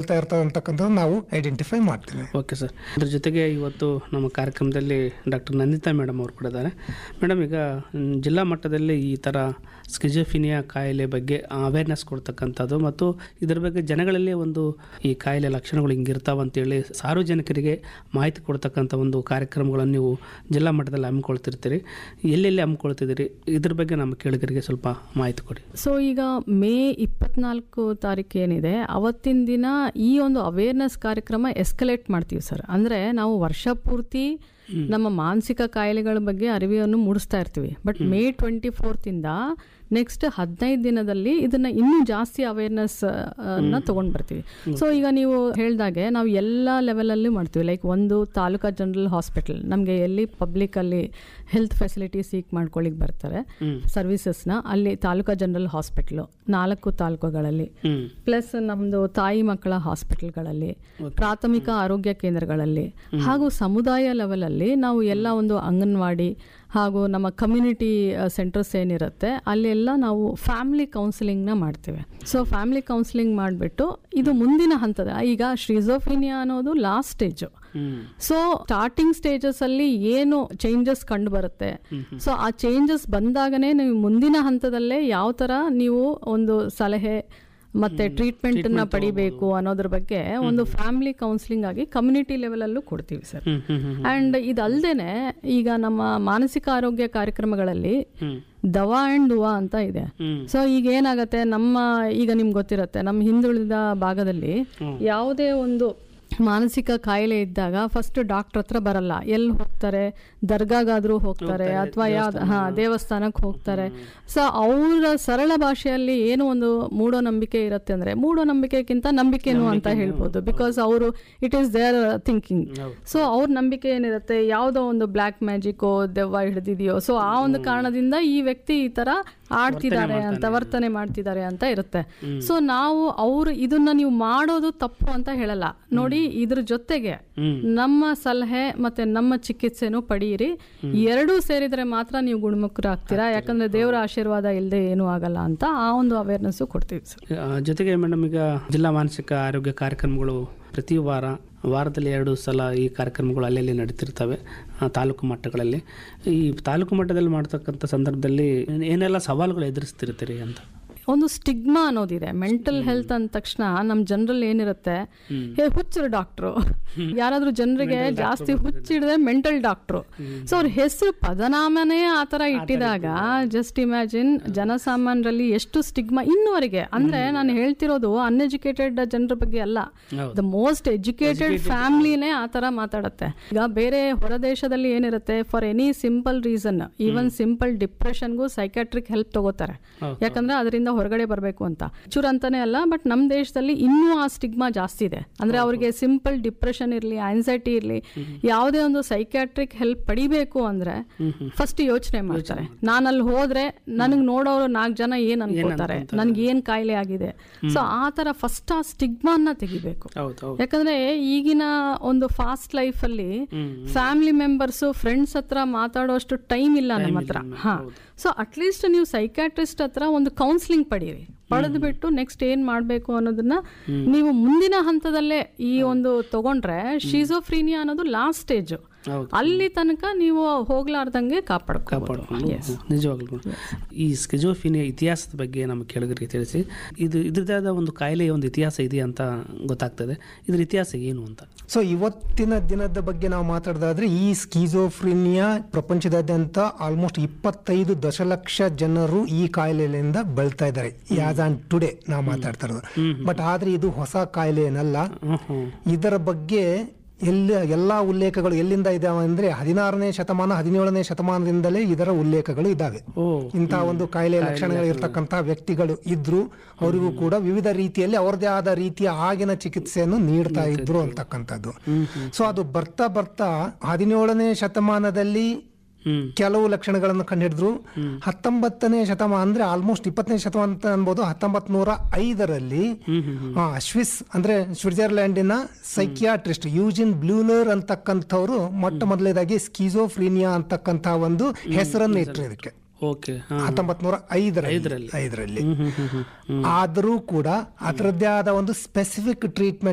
ಹೋಗ್ತಾ ಇರ್ತವೆ ಅಂತಕ್ಕಂಥದ್ದು ನಾವು ಐಡೆಂಟಿಫೈ ಮಾಡ್ತೀವಿ ಓಕೆ ಸರ್ ಅದ್ರ ಜೊತೆಗೆ ಇವತ್ತು ನಮ್ಮ ಕಾರ್ಯಕ್ರಮದಲ್ಲಿ ಡಾಕ್ಟರ್ ನಂದಿತಾ ಮೇಡಮ್ ಅವರು ಕೂಡ ಇದ್ದಾರೆ ಮೇಡಮ್ ಈಗ ಮ್, ಜಿಲ್ಲಾ ಮಟ್ಟದಲ್ಲಿ ಈ ಥರ ಸ್ಕಿಜೋಫಿನಿಯಾ ಕಾಯಿಲೆ ಬಗ್ಗೆ ಅವೇರ್ನೆಸ್ ಕೊಡ್ತಕ್ಕಂಥದ್ದು ಮತ್ತು ಇದರ ಬಗ್ಗೆ ಜನಗಳಲ್ಲಿ ಒಂದು ಈ ಕಾಯಿಲೆ ಲಕ್ಷಣಗಳು ಹಿಂಗಿರ್ತಾವೆ ಅಂತೇಳಿ ಸಾರ್ವಜನಿಕರಿಗೆ ಮಾಹಿತಿ ಕೊಡ್ತಕ್ಕಂಥ ಒಂದು ಕಾರ್ಯಕ್ರಮಗಳನ್ನು ನೀವು ಜಿಲ್ಲಾ ಮಟ್ಟದಲ್ಲಿ ಹಮ್ಮಿಕೊಳ್ತಿರ್ತೀರಿ ಎಲ್ಲೆಲ್ಲಿ ಹಮ್ಮಿಕೊಳ್ತಿದ್ದೀರಿ ಇದ್ರ ಬಗ್ಗೆ ನಮ್ಮ ಕೇಳಿಗರಿಗೆ ಸ್ವಲ್ಪ ಮಾಹಿತಿ ಕೊಡಿ ಸೊ ಈಗ ಮೇ ಇಪ್ಪತ್ನಾಲ್ಕು ತಾರೀಕು ಏನಿದೆ ಅವತ್ತಿನ ದಿನ ಈ ಒಂದು ಅವೇರ್ನೆಸ್ ಕಾರ್ಯಕ್ರಮ ಎಸ್ಕಲೇಟ್ ಮಾಡ್ತೀವಿ ಸರ್ ಅಂದರೆ ನಾವು ವರ್ಷ ಪೂರ್ತಿ ನಮ್ಮ ಮಾನಸಿಕ ಕಾಯಿಲೆಗಳ ಬಗ್ಗೆ ಅರಿವನ್ನು ಮೂಡಿಸ್ತಾ ಇರ್ತೀವಿ ಬಟ್ ಮೇ ಟ್ವೆಂಟಿ ಫೋರ್ತಿಂದ ನೆಕ್ಸ್ಟ್ ಹದಿನೈದು ದಿನದಲ್ಲಿ ಇದನ್ನ ಇನ್ನೂ ಜಾಸ್ತಿ ಅವೇರ್ನೆಸ್ ನ ತಗೊಂಡ್ ಬರ್ತೀವಿ ಸೊ ಈಗ ನೀವು ಹೇಳ್ದಾಗೆ ನಾವು ಎಲ್ಲ ಲೆವೆಲಲ್ಲಿ ಮಾಡ್ತೀವಿ ಲೈಕ್ ಒಂದು ತಾಲೂಕಾ ಜನರಲ್ ಹಾಸ್ಪಿಟಲ್ ನಮಗೆ ಎಲ್ಲಿ ಪಬ್ಲಿಕ್ ಅಲ್ಲಿ ಹೆಲ್ತ್ ಫೆಸಿಲಿಟಿ ಸೀಕ್ ಮಾಡ್ಕೊಳ್ಳಿಕ್ ಬರ್ತಾರೆ ಸರ್ವಿಸಸ್ನ ಅಲ್ಲಿ ತಾಲೂಕಾ ಜನರಲ್ ಹಾಸ್ಪಿಟಲ್ ನಾಲ್ಕು ತಾಲೂಕುಗಳಲ್ಲಿ ಹ್ಮ್ ಪ್ಲಸ್ ನಮ್ದು ತಾಯಿ ಮಕ್ಕಳ ಹಾಸ್ಪಿಟಲ್ಗಳಲ್ಲಿ ಪ್ರಾಥಮಿಕ ಆರೋಗ್ಯ ಕೇಂದ್ರಗಳಲ್ಲಿ ಹಾಗೂ ಸಮುದಾಯ ಲೆವೆಲಲ್ಲಿ ನಾವು ಎಲ್ಲ ಒಂದು ಅಂಗನವಾಡಿ ಹಾಗೂ ನಮ್ಮ ಕಮ್ಯುನಿಟಿ ಸೆಂಟರ್ಸ್ ಏನಿರುತ್ತೆ ಅಲ್ಲೆಲ್ಲ ನಾವು ಫ್ಯಾಮಿಲಿ ಕೌನ್ಸಿಲಿಂಗ್ನ ಮಾಡ್ತೇವೆ ಸೊ ಫ್ಯಾಮಿಲಿ ಕೌನ್ಸಿಲಿಂಗ್ ಮಾಡಿಬಿಟ್ಟು ಇದು ಮುಂದಿನ ಹಂತದ ಈಗ ಶ್ರೀಸೋಫಿನಿಯಾ ಅನ್ನೋದು last stage hmm so starting stages ಅಲ್ಲಿ ಏನು ಚೇಂಜಸ್ ಕಂಡು ಬರುತ್ತೆ ಸೊ ಆ ಚೇಂಜಸ್ ಬಂದಾಗನೇ ನೀವು ಮುಂದಿನ ಹಂತದಲ್ಲೇ ಯಾವ ತರ ನೀವು ಒಂದು ಸಲಹೆ ಮತ್ತೆ ಟ್ರೀಟ್ಮೆಂಟ್ ನ ಪಡಿಬೇಕು ಅನ್ನೋದ್ರ ಬಗ್ಗೆ ಒಂದು ಫ್ಯಾಮಿಲಿ ಕೌನ್ಸಿಲಿಂಗ್ ಆಗಿ ಕಮ್ಯುನಿಟಿ ಲೆವೆಲ್ ಅಲ್ಲೂ ಕೊಡ್ತೀವಿ sir hmm hmm hmm and ಇದಲ್ದೇನೆ ಈಗ ನಮ್ಮ ಮಾನಸಿಕ ಆರೋಗ್ಯ ಕಾರ್ಯಕ್ರಮಗಳಲ್ಲಿ ಹ್ಮ್ ದವಾ ಅಂಡ್ ದುವಾ ಅಂತ ಇದೆ ಹ್ಮ್ ಸೊ ಈಗ ಏನಾಗತ್ತೆ ನಮ್ಮ ಈಗ ನಿಮ್ಗೆ ಗೊತ್ತಿರುತ್ತೆ ನಮ್ಮ ಹಿಂದುಳಿದ ಭಾಗದಲ್ಲಿ ಯಾವುದೇ ಒಂದು ಮಾನಸಿಕ ಕಾಯಿಲೆ ಇದ್ದಾಗ ಫಸ್ಟ್ ಡಾಕ್ಟರ್ ಹತ್ರ ಬರಲ್ಲ ಎಲ್ಲಿ ಹೋಗ್ತಾರೆ ದರ್ಗಾಗಾದ್ರೂ ಹೋಗ್ತಾರೆ ಅಥವಾ ಯಾವ್ದು ಹಾ ದೇವಸ್ಥಾನಕ್ಕೆ ಹೋಗ್ತಾರೆ ಸೊ ಅವರ ಸರಳ ಭಾಷೆಯಲ್ಲಿ ಏನು ಒಂದು ಮೂಢನಂಬಿಕೆ ಇರುತ್ತೆ ಅಂದ್ರೆ ಮೂಢನಂಬಿಕೆಗಿಂತ ನಂಬಿಕೆನು ಅಂತ ಹೇಳ್ಬೋದು ಬಿಕಾಸ್ ಅವರು it is their thinking so ಅವ್ರ ನಂಬಿಕೆ ಏನಿರುತ್ತೆ ಯಾವುದೋ ಒಂದು ಬ್ಲ್ಯಾಕ್ ಮ್ಯಾಜಿಕ್ಕೋ ದೆವ್ವ ಹಿಡಿದಿದೆಯೋ ಸೊ ಆ ಒಂದು ಕಾರಣದಿಂದ ಈ ವ್ಯಕ್ತಿ ಈ ತರ ಆಡ್ತಿದ್ದಾರೆ ಅಂತ ವರ್ತನೆ ಮಾಡ್ತಿದ್ದಾರೆ ಅಂತ ಇರುತ್ತೆ ಸೊ ನಾವು ಅವರು ಇದನ್ನ ನೀವು ಮಾಡೋದು ತಪ್ಪು ಅಂತ ಹೇಳಲ್ಲ ನೋಡಿ ಇದ್ರ ಜೊತೆಗೆ ನಮ್ಮ ಸಲಹೆ ಮತ್ತೆ ನಮ್ಮ ಚಿಕಿತ್ಸೆನೂ ಪಡೀರಿ ಎರಡೂ ಸೇರಿದ್ರೆ ಮಾತ್ರ ನೀವು ಗುಣಮುಖರಾಗ್ತೀರಾ ಯಾಕಂದ್ರೆ ದೇವರ ಆಶೀರ್ವಾದ ಇಲ್ಲದೆ ಏನೂ ಆಗಲ್ಲ ಅಂತ ಆ ಒಂದು ಅವೇರ್ನೆಸ್ ಕೊಡ್ತೀವಿ ಸರ್ ಆ, ಜೊತೆಗೆ ಮೇಡಮ್ ಈಗ ಜಿಲ್ಲಾ ಮಾನಸಿಕ ಆರೋಗ್ಯ ಕಾರ್ಯಕ್ರಮಗಳು ಪ್ರತಿ ವಾರ ವಾರದಲ್ಲಿ ಎರಡು ಸಲ ಈ ಕಾರ್ಯಕ್ರಮಗಳು ಅಲ್ಲಲ್ಲಿ ನಡೀತಿರ್ತವೆ ಆ, ತಾಲೂಕು ಮಟ್ಟಗಳಲ್ಲಿ ಈ ತಾಲೂಕು ಮಟ್ಟದಲ್ಲಿ ಮಾಡ್ತಕ್ಕಂಥ ಸಂದರ್ಭದಲ್ಲಿ ಏನೆಲ್ಲ ಸವಾಲುಗಳು ಎದುರಿಸ್ತಿರ್ತೀರಿ ಅಂತ ಒಂದು ಸ್ಟಿಗ್ಮಾ ಅನ್ನೋದಿದೆ ಮೆಂಟಲ್ ಹೆಲ್ತ್ ಅಂದ ತಕ್ಷಣ ನಮ್ಮ ಜನರಲ್ಲಿ ಏನಿರುತ್ತೆ ಹೇ ಹುಚ್ಚರು ಡಾಕ್ಟ್ರು ಯಾರಾದ್ರೂ ಜನರಿಗೆ ಜಾಸ್ತಿ ಹುಚ್ಚಿಡಿದ್ರೆ ಮೆಂಟಲ್ ಡಾಕ್ಟ್ರು ಸೊ ಅವ್ರ ಹೆಸರು ಪದನಾಮನೇ ಆ ತರ ಇಟ್ಟಿದಾಗ ಜಸ್ಟ್ ಇಮ್ಯಾಜಿನ್ ಜನಸಾಮಾನ್ಯರಲ್ಲಿ ಎಷ್ಟು ಸ್ಟಿಗ್ಮಾ ಇನ್ನುವರೆಗೆ ಅಂದ್ರೆ ನಾನು ಹೇಳ್ತಿರೋದು ಅನ್ಎಜುಕೇಟೆಡ್ ಜನರ ಬಗ್ಗೆ ಅಲ್ಲ ದ ಮೋಸ್ಟ್ ಎಜುಕೇಟೆಡ್ ಫ್ಯಾಮಿಲಿನೇ ಆ ತರ ಮಾತಾಡುತ್ತೆ ಈಗ ಬೇರೆ ಹೊರ ದೇಶದಲ್ಲಿ ಏನಿರುತ್ತೆ for any simple reason even simple ಡಿಪ್ರೆಷನ್ಗೂ ಸೈಕ್ಯಾಟ್ರಿಕ್ ಹೆಲ್ಪ್ ತಗೋತಾರೆ ಯಾಕಂದ್ರೆ ಅದರಿಂದ ಹೊರಗಡೆ ಬರಬೇಕು ಅಂತ ಚೂರ್ ಅಂತಾನೆ ಅಲ್ಲ ಬಟ್ ನಮ್ಮ ದೇಶದಲ್ಲಿ ಇನ್ನೂ ಆ ಸ್ಟಿಗ್ಮಾ ಜಾಸ್ತಿ ಇದೆ ಅಂದ್ರೆ ಅವರಿಗೆ ಸಿಂಪಲ್ ಡಿಪ್ರೆಷನ್ ಇರಲಿ ಆನ್ಸೈಟಿ ಇರಲಿ ಯಾವುದೇ ಒಂದು ಸೈಕ್ಯಾಟ್ರಿಕ್ ಹೆಲ್ಪ್ ಪಡಿಬೇಕು ಅಂದ್ರೆ ಫಸ್ಟ್ ಯೋಚನೆ ಮಾಡ್ತಾರೆ ನಾನು ಅಲ್ಲಿ ಹೋದ್ರೆ ನನಗ್ ನೋಡೋರು ನಾಲ್ಕು ಜನ ಏನ್ ಅನ್ಕೋತಾರೆ ನನ್ಗೆ ಏನ್ ಕಾಯಿಲೆ ಆಗಿದೆ ಸೊ ಆ ತರ ಫಸ್ಟ್ ಆ ಸ್ಟಿಗ್ಮಾನ ತೆಗಿಬೇಕು ಹೌದು ಹೌದು ಯಾಕಂದ್ರೆ ಈಗಿನ ಒಂದು ಫಾಸ್ಟ್ ಲೈಫ್ ಅಲ್ಲಿ ಫ್ಯಾಮಿಲಿ ಮೆಂಬರ್ಸ್ ಫ್ರೆಂಡ್ಸ್ ಹತ್ರ ಮಾತಾಡೋಷ್ಟು ಟೈಮ್ ಇಲ್ಲ ನಮ್ಮ ಹತ್ರ ಹಾ ಸೊ ಅಟ್ಲೀಸ್ಟ್ ನೀವು ಸೈಕ್ಯಾಟ್ರಿಸ್ಟ್ ಹತ್ರ ಒಂದು ಕೌನ್ಸಿಲಿಂಗ್ ಪಡೀರಿ ಪಡೆದು ಬಿಟ್ಟು ನೆಕ್ಸ್ಟ್ ಏನ್ ಮಾಡ್ಬೇಕು ಅನ್ನೋದನ್ನ ನೀವು ಮುಂದಿನ ಹಂತದಲ್ಲೇ ಈ ಒಂದು ತಗೊಂಡ್ರೆ ಶಿಜೋಫ್ರೀನಿಯಾ ಅನ್ನೋದು ಲಾಸ್ಟ್ ಸ್ಟೇಜ್ ಹೌದು. ಅಲ್ಲಿ ತನಕ ನೀವು ಹೋಗ್ಲಾರ್ದಂಗೆ ಕಾಪಾಡ್ಕೊ ಕಾಪಾಡ್ಕೊಂಡು ನಿಜವಾಗ್ಲೂ ಈ ಸ್ಕಿಜೋಫಿನಿಯ ಇತಿಹಾಸದ ಬಗ್ಗೆ ನಮ್ಮ ಕೆಳಗರಿಗೆ ತಿಳಿಸಿ ಇದು ಇದ್ರದ್ದಾದ ಒಂದು ಕಾಯಿಲೆಯ ಒಂದು ಇತಿಹಾಸ ಇದೆ ಅಂತ ಗೊತ್ತಾಗ್ತದೆ ಇದ್ರ ಇತಿಹಾಸ ಏನು ಅಂತ ಸೊ ಇವತ್ತಿನ ದಿನದ ಬಗ್ಗೆ ನಾವು ಮಾತಾಡೋದಾದ್ರೆ ಈ ಸ್ಕೀಜೋಫ್ರಿನಿಯಾ ಪ್ರಪಂಚದಾದ್ಯಂತ ಆಲ್ಮೋಸ್ಟ್ ಇಪ್ಪತ್ತೈದು ದಶಲಕ್ಷ ಜನರು ಈ ಕಾಯಿಲೆಯಿಂದ ಬೆಳ್ತಾ ಇದ್ದಾರೆ ಯಾಸ್ ಆನ್ ಟುಡೇ ನಾವು ಮಾತಾಡ್ತಾ ಇರೋದು ಬಟ್ ಆದ್ರೆ ಇದು ಹೊಸ ಕಾಯಿಲೆ ಏನಲ್ಲ ಇದರ ಬಗ್ಗೆ ಎಲ್ಲ ಎಲ್ಲಾ ಉಲ್ಲೇಖಗಳು ಎಲ್ಲಿಂದ ಇದಾವೆ ಅಂದ್ರೆ ಹದಿನಾರನೇ ಶತಮಾನ ಹದಿನೇಳನೇ ಶತಮಾನದಿಂದಲೇ ಇದರ ಉಲ್ಲೇಖಗಳು ಇದ್ದಾವೆ ಓ ಇಂತಹ ಒಂದು ಕಾಯಿಲೆ ಲಕ್ಷಣಗಳು ಇರ್ತಕ್ಕಂಥ ವ್ಯಕ್ತಿಗಳು ಇದ್ರು ಅವರಿಗೂ ಕೂಡ ವಿವಿಧ ರೀತಿಯಲ್ಲಿ ಅವ್ರದೇ ಆದ ರೀತಿಯ ಆಗಿನ ಚಿಕಿತ್ಸೆಯನ್ನು ನೀಡ್ತಾ ಇದ್ರು ಅಂತಕ್ಕಂಥದ್ದು ಸೊ ಅದು ಬರ್ತಾ ಬರ್ತಾ ಹದಿನೇಳನೇ ಶತಮಾನದಲ್ಲಿ ಹ್ಮ್ ಕೆಲವು ಲಕ್ಷಣಗಳನ್ನು ಕಂಡುಹಿಡಿದ್ರು ಹತ್ತೊಂಬತ್ತನೇ ಶತಮಾನ ಅಂದ್ರೆ ಆಲ್ಮೋಸ್ಟ್ ಇಪ್ಪತ್ತನೇ ಶತಮಾನ ಅಂತ ಅನ್ಬೋದು ಹತ್ತೊಂಬತ್ ನೂರ ಐದರಲ್ಲಿ ಆ, ಸ್ವಿಸ್ ಅಂದ್ರೆ ಸ್ವಿಟ್ಜರ್ಲ್ಯಾಂಡಿನ ಸೈಕಿಯಾಟ್ರಿಸ್ಟ್ ಯೂಜಿನ್ ಬ್ಲೂನರ್ ಅಂತಕ್ಕಂಥವ್ರು ಮೊಟ್ಟ ಮೊದಲನೇದಾಗಿ ಸ್ಕೀಜೋಫ್ರೀನಿಯಾ ಅಂತಕ್ಕಂಥ ಒಂದು ಹೆಸರನ್ನು ಇಟ್ಟರು ಇದಕ್ಕೆ ಓಕೆ ಹಾ ಹತ್ತೊಂಬತ್ ನೂರ ಐದರಲ್ಲಿ ಐದರಲ್ಲಿ ಆದರೂ ಕೂಡ ಅದರದ್ದೇ ಆದ ಒಂದು ಸ್ಪೆಸಿಫಿಕ್ ಟ್ರೀಟ್ಮೆಂಟ್